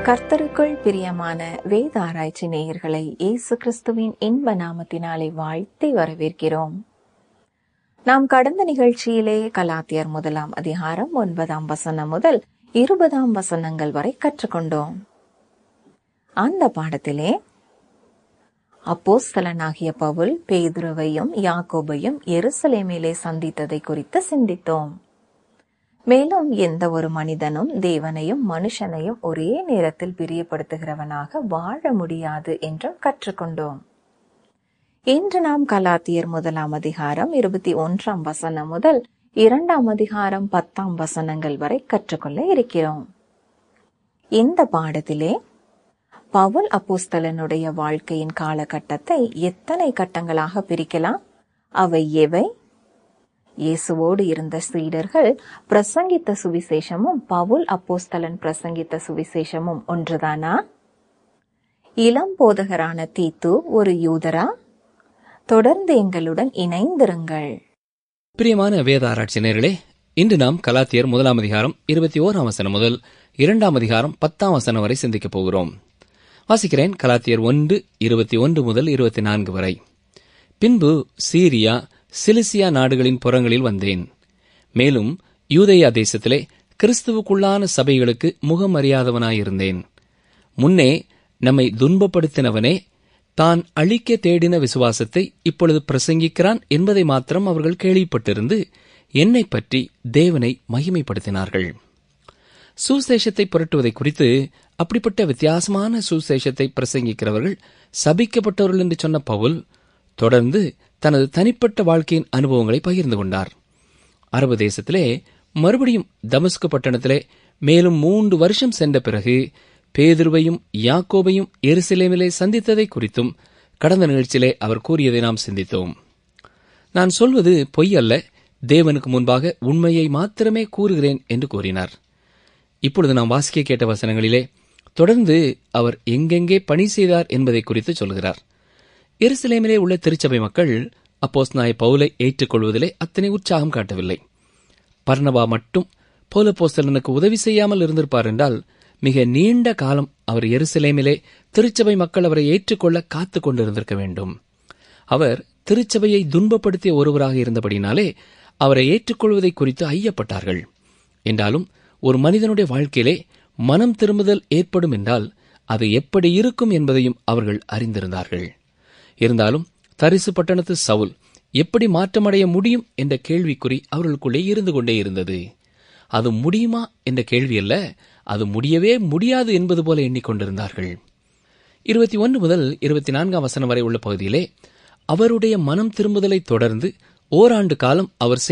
கர்த்தருக்குள் பிரியமான வேத ஆராய்ச்சி நேயர்களை இயேசு கிறிஸ்துவின் இன்ப நாமத்தினாலே வாழ்த்தி வரவேற்கிறோம் நாம் கடந்த நிகழ்ச்சியிலே கலாத்தியர் முதலாம் அதிகாரம் ஒன்பதாம் வசனம் முதல் இருபதாம் வசனங்கள் வரை கற்றுக்கொண்டோம் அந்த பாடத்திலே அப்போஸ்தலனாகிய பவுல் பேதுருவையும் யாக்கோபையும் எருசலேமிலே சந்தித்ததை குறித்து சிந்தித்தோம் மேலும் எந்த ஒரு மனிதனும் தேவனையும் மனுஷனையும் ஒரே நேரத்தில் பிரியப்படுத்துகிறவனாக வாழ முடியாது என்றும் கற்றுக்கொண்டோம் இன்று நாம் கலாத்தியர் முதலாம் அதிகாரம் இருபத்தி ஒன்றாம் வசனம் முதல் இரண்டாம் அதிகாரம் பத்தாம் வசனங்கள் வரை கற்றுக்கொள்ள இருக்கிறோம் இந்த பாடத்திலே பவுல் அப்போஸ்தலனுடைய வாழ்க்கையின் காலகட்டத்தை எத்தனை கட்டங்களாக பிரிக்கலாம் அவை எவை இயேசுவோடு இருந்த சீடர்கள் பிரசங்கித்த சுவிசேஷமும் பவுல் அப்போஸ்தலன் பிரசங்கித்த சுவிசேஷமும் ஒன்றுதானா இளம் போதகரான தீத்து ஒரு யூதரா தொடர்ந்து எங்களுடன் இணைந்திருங்கள் பிரியமான வேத ஆராய்ச்சி நேர்களே இன்று நாம் கலாத்தியர் முதலாம் அதிகாரம் இருபத்தி ஓராம் வசனம் முதல் இரண்டாம் அதிகாரம் பத்தாம் வசனம் வரை சிந்திக்கப் போகிறோம் வாசிக்கிறேன் கலாத்தியர் ஒன்று இருபத்தி ஒன்று முதல் இருபத்தி நான்கு வரை பின்பு சீரியா சிலிசியா நாடுகளின் புறங்களில் வந்தேன் மேலும் யூதேயா தேசத்திலே கிறிஸ்துவுக்குள்ளான சபைகளுக்கு முகமறியாதவனாயிருந்தேன் முன்னே நம்மை துன்பப்படுத்தினவனே தான் அழிக்க தேடின விசுவாசத்தை இப்பொழுது பிரசங்கிக்கிறான் என்பதை மாத்திரம் அவர்கள் கேள்விப்பட்டிருந்து என்னை பற்றி தேவனை மகிமைப்படுத்தினார்கள் சுசேஷத்தை புரட்டுவதை குறித்து அப்படிப்பட்ட வித்தியாசமான சுசேஷத்தை பிரசங்கிக்கிறவர்கள் சபிக்கப்பட்டவர்கள் என்று சொன்ன பவுல் தொடர்ந்து தனது தனிப்பட்ட வாழ்க்கையின் அனுபவங்களை பகிர்ந்து கொண்டார் அரபு தேசத்திலே மறுபடியும் தமஸ்கு பட்டணத்திலே மேலும் மூன்று வருஷம் சென்ற பிறகு பேதுருவையும் யாக்கோபையும் எருசலேமிலே சந்தித்ததை குறித்தும் கடந்த நிகழ்ச்சியிலே அவர் கூறியதை நாம் சிந்தித்தோம் நான் சொல்வது பொய் அல்ல தேவனுக்கு முன்பாக உண்மையை மாத்திரமே கூறுகிறேன் என்று கூறினார் இப்பொழுது நாம் வாசிக்க கேட்ட வசனங்களிலே தொடர்ந்து அவர் எங்கெங்கே பணி செய்தார் என்பதை குறித்து சொல்கிறார் எருசலேமிலே உள்ள திருச்சபை மக்கள் அப்போஸ் நாய் பவுலை ஏற்றுக்கொள்வதிலே அத்தனை உற்சாகம் காட்டவில்லை பர்ணபா மட்டும் பௌலப்போஸ்தலனுக்கு உதவி செய்யாமல் இருந்திருப்பார் என்றால் மிக நீண்ட காலம் அவர் எருசலேமிலே திருச்சபை மக்கள் அவரை ஏற்றுக்கொள்ள காத்து கொண்டிருந்திருக்க வேண்டும் அவர் திருச்சபையை துன்பப்படுத்திய ஒருவராக இருந்தபடினாலே அவரை ஏற்றுக்கொள்வதை குறித்து ஐயப்பட்டார்கள் என்றாலும் ஒரு மனிதனுடைய வாழ்க்கையிலே மனம் திரும்புதல் ஏற்படும் என்றால் அது எப்படி இருக்கும் என்பதையும் அவர்கள் அறிந்திருந்தார்கள் இருந்தாலும் தரிசு பட்டணத்து சவுல் எப்படி மாற்றமடைய முடியும் என்ற கேள்விக்குறி அவர்களுக்குள்ளே இருந்து கொண்டே இருந்தது அது முடியுமா என்ற கேள்வி அல்ல அது முடியவே முடியாது என்பது போல எண்ணிக்கொண்டிருந்தார்கள் இருபத்தி ஒன்று முதல் இருபத்தி நான்காம் வசனம் வரை உள்ள பகுதியிலே அவருடைய மனம் திரும்புதலை தொடர்ந்து ஓராண்டு காலம் அவர்